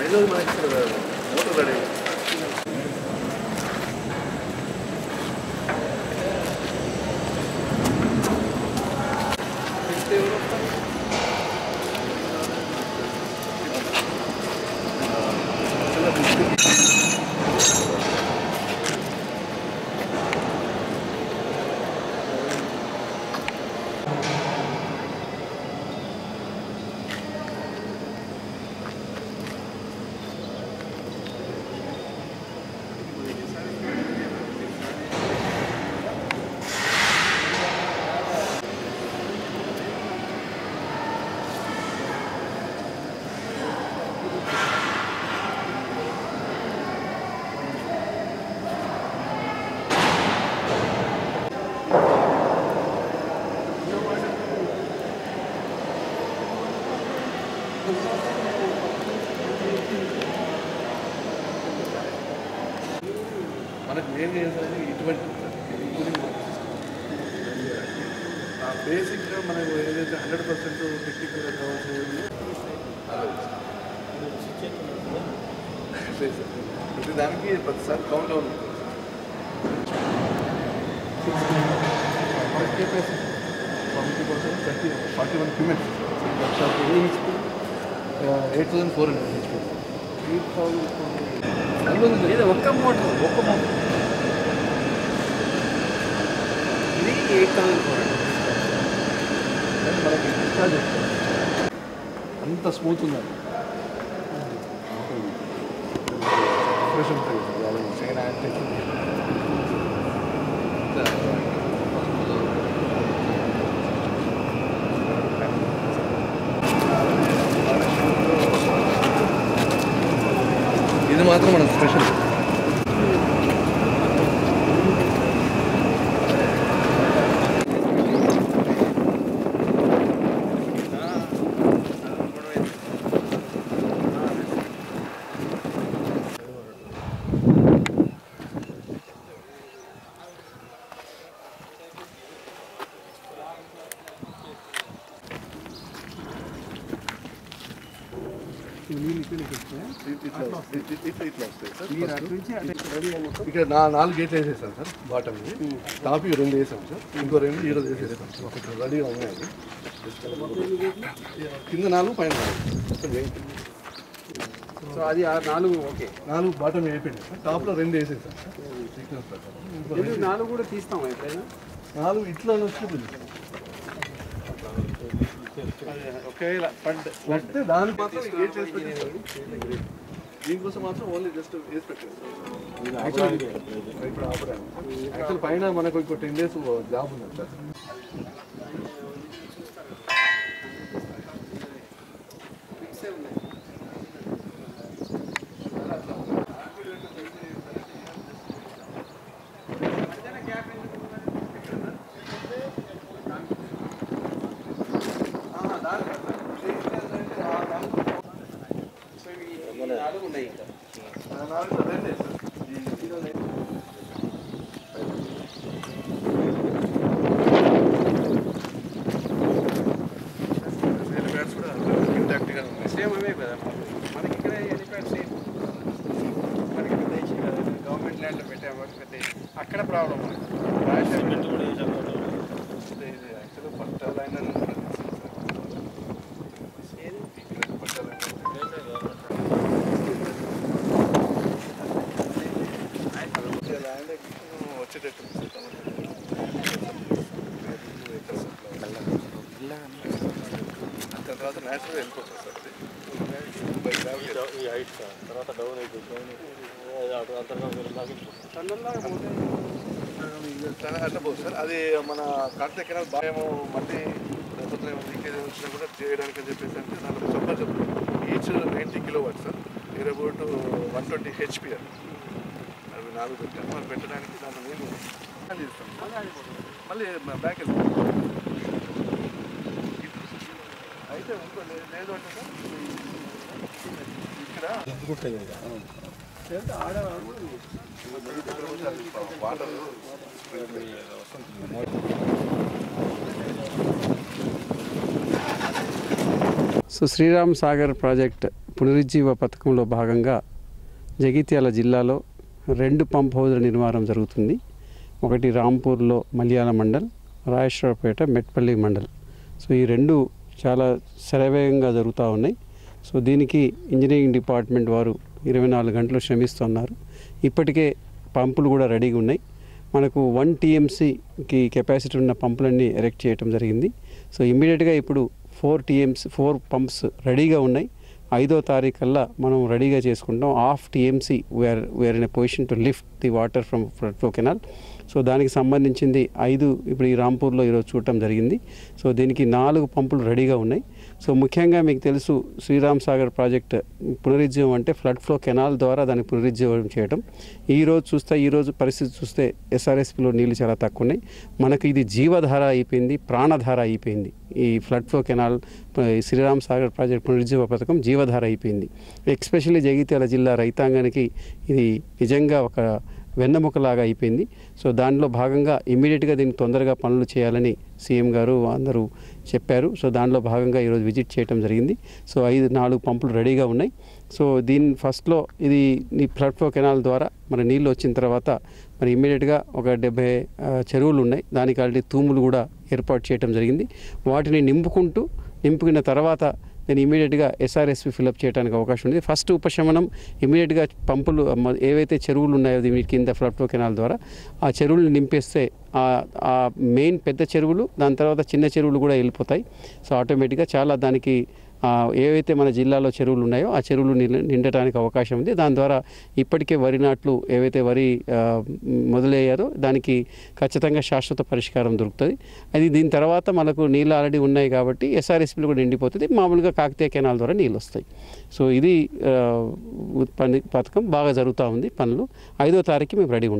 రెండోది మనకి ఇక్కడ మోటార్ రెడీ మనకు మెయిన్గా ఏంటంటే ఇటువంటి బేసిక్గా మనకు ఏదైతే హండ్రెడ్ పర్సెంట్ టెక్నికల్గా కావాల్సిన ప్రతి దానికి ప్రతిసారి count down forty percent thirty forty one క్యూమెంట్స్ eight thousand four hundred HP eight thousand ఇది ఒక్క మోటార్ ఒక్క మోటార్ ఇది ఎయిట్ థౌసండ్ ఫోర్ మనకి డిశ్చార్జ్ అంత స్మూత్ ఉందండి ఫ్రెష్ ఉంటుంది చైనా అంటే ఇది మాత్రం మన స్పెషల్ ఇట్లా ఇట్లా ఇట్లా వస్తాయి సార్ ఇక్కడ నా నాలుగు గేట్లు వేసేసాను సార్ బాటమ్ టాప్ ఇవి రెండు వేసాం సార్ ఇంకో రెండు ఈరోజు వేసేసాం సార్ ఒకటి రెడీగా ఉన్నాయి కింద నాలుగు పైన నాలుగు మొత్తం ఎయిట్. సో అది ఆ నాలుగు ఓకే నాలుగు బాటమ్ అయిపోయింది సార్ టాప్లో రెండు వేసేసాం సార్ సీక్వెన్స్ ప్రకారం ఇంకో రెండు- ఎందుకు నాలుగు కూడా తీస్తాం ఎప్పుడైనా నాలుగు ఇట్లా వస్తుంది ఒకవేళ పడ్డ వస్తే దానికి మాత్రం ఈ గేట్ వేసి పెట్టేస్తారు దీనికోసం మాత్రం ఓన్లీ జస్ట్ వేసి పెట్టారు ఇప్పుడు ఆపడానికి యాక్చువల్ పైన మనకు ఇంకో టెన్ డేస్ జాబ్ ఉంది సార్ నాలుగు ఉన్నాయి ఇంకా నాలుగు రెండే సార్ ఈ- ఈ- హెలిప్యాడ్స్ కూడా ఇంటాక్ట్గా ఉన్నాయి సేమ్ అవే కదా మనకి ఇక్కడ హెలిప్యాడ్ సేమ్ మనకి పెద్ద ఇష్యూ కదా గవర్నమెంట్ ల్యాండ్లో పెట్టాము మనకి పెద్ద issue. అక్కడ ప్రాబ్లం మనకి ఇది యాక్చువల్గా పట్టాలైన ల్యాండ్ వచ్చేటట్టు దాని తర్వాత న్యాచురల్ వెళ్ళిపోతుంది సార్ అది బై గ్రావిటీ ఈ హైట్ సార్ తర్వాత డౌన్ అయిపోతుంది అంతర్గతం టన్నుల్లాగా పోతే చాలా అట్లా పోదు సార్ అది మన కార్తీక కెనాల్ బాగా మళ్ళీ లేకపోతే లీకేజ్ వచ్చినా కూడా చేయడానికి అని చెప్పేసి అంటే దాంట్లో చెప్పాలి చెప్తాను each ninety kilowatt sir near about one twenty హెచ్పిఆర్ అవి నాలుగు పెట్టాను మనం పెట్టడానికి దాంట్లో నేను ప్లాన్ చేస్తాం మళ్ళీ బ్యాక్ వెళ్తాం అయితే ఇంకో లే- లేదు అంటే సార్ ఇక్కడ water so Sriram Sagar project పునరుజ్జీవ పథకంలో భాగంగా జగిత్యాల జిల్లాలో రెండు పంప్ హౌజుల నిర్మాణం జరుగుతుంది ఒకటి రాంపూర్లో మలయాళ మండల్ రాజేశ్వరపేట మెట్పల్లి మండల్ సో ఈ రెండు చాలా శరవేగంగా జరుగుతూ ఉన్నాయి సో దీనికి ఇంజనీరింగ్ డిపార్ట్మెంట్ వారు ఇరవై నాలుగు గంటలు శ్రమిస్తున్నారు ఇప్పటికే పంపులు కూడా రెడీగా ఉన్నాయి మనకు వన్ టీఎంసీకి కెపాసిటీ ఉన్న పంపులన్నీ ఎరెక్ట్ చేయడం జరిగింది సో ఇమ్మీడియట్గా ఇప్పుడు ఫోర్ టీఎంసీ ఫోర్ పంప్స్ రెడీగా ఉన్నాయి ఐదో తారీఖు కల్లా మనం రెడీగా చేసుకుంటాం half TMC we are we are in a position to lift the water from flow canal so దానికి సంబంధించింది ఐదు ఇప్పుడు ఈ రాంపూర్లో ఈరోజు చూడటం జరిగింది సో దీనికి నాలుగు పంపులు రెడీగా ఉన్నాయి సో ముఖ్యంగా మీకు తెలుసు శ్రీరామ్ సాగర్ ప్రాజెక్ట్ పునరుజ్జీవం అంటే ఫ్లడ్ ఫ్లో కెనాల్ ద్వారా దాన్ని పునరుజ్జీవం చేయడం ఈ రోజు చూస్తే ఈ రోజు పరిస్థితి చూస్తే ఎస్ఆర్ఎస్పిలో నీళ్లు చాలా తక్కువ ఉన్నాయి మనకు ఇది జీవధార అయిపోయింది ప్రాణధార అయిపోయింది ఈ ఫ్లడ్ ఫ్లో కెనాల్ ప- శ్రీరామ్ సాగర్ ప్రాజెక్ట్ పునరుజ్జీవ పథకం జీవధార అయిపోయింది ఎక్స్పెషల్లీ జగిత్యాల జిల్లా రైతాంగానికి ఇది నిజంగా ఒక వెన్నెముకలాగా అయిపోయింది సో దానిలో భాగంగా ఇమ్మీడియట్గా దీన్ని తొందరగా పనులు చేయాలని సీఎం గారు అందరూ చెప్పారు సో దానిలో భాగంగా ఈరోజు విజిట్ చేయడం జరిగింది సో ఐదు నాలుగు పంపులు రెడీగా ఉన్నాయి సో దీని ఫస్ట్లో ఇది ఈ ఫ్లడ్ ఫ్లో కెనాల్ ద్వారా మరి నీళ్ళు వచ్చిన తర్వాత మరి ఇమ్మీడియట్గా ఒక డెబ్బై ఆ, చెరువులు ఉన్నాయి దానికి ఆల్రెడీ తూములు కూడా ఏర్పాటు చేయడం జరిగింది వాటిని నింపుకుంటూ నింపుకున్న తర్వాత నేను ఇమీడియట్గా ఎస్ఆర్ఎస్పి ఫిల్అప్ చేయడానికి అవకాశం ఉంది ఫస్ట్ ఉపశమనం ఇమీడియట్గా పంపులు మ- ఏవైతే చెరువులు ఉన్నాయో వీటి కింద ఫ్లడ్ ఫ్లో కెనాల్ ద్వారా ఆ చెరువులు నింపేస్తే ఆ- ఆ మెయిన్ పెద్ద చెరువులు దాని తర్వాత చిన్న చెరువులు కూడా వెళ్ళిపోతాయి సో ఆటోమేటిక్గా చాలా దానికి ఆ, ఏవైతే మన జిల్లాలో చెరువులు ఉన్నాయో ఆ చెరువులు నిల- నిండటానికి అవకాశం ఉంది దాని ద్వారా ఇప్పటికే వరి నాట్లు ఏవైతే వరి ఆ, మొదలయ్యారో దానికి ఖచ్చితంగా శాశ్వత పరిష్కారం దొరుకుతుంది అది దీని తర్వాత మనకు నీళ్ళు ఆల్రెడీ ఉన్నాయి కాబట్టి ఎస్ఆర్ఎస్పీలు కూడా నిండిపోతుంది మామూలుగా కాకతీయ కెనాల్ ద్వారా నీళ్ళు వస్తాయి సో ఇది ఆ, పని పథకం బాగా జరుగుతూ ఉంది పనులు ఐదో తారీఖు మేము రెడీ ఉంటాం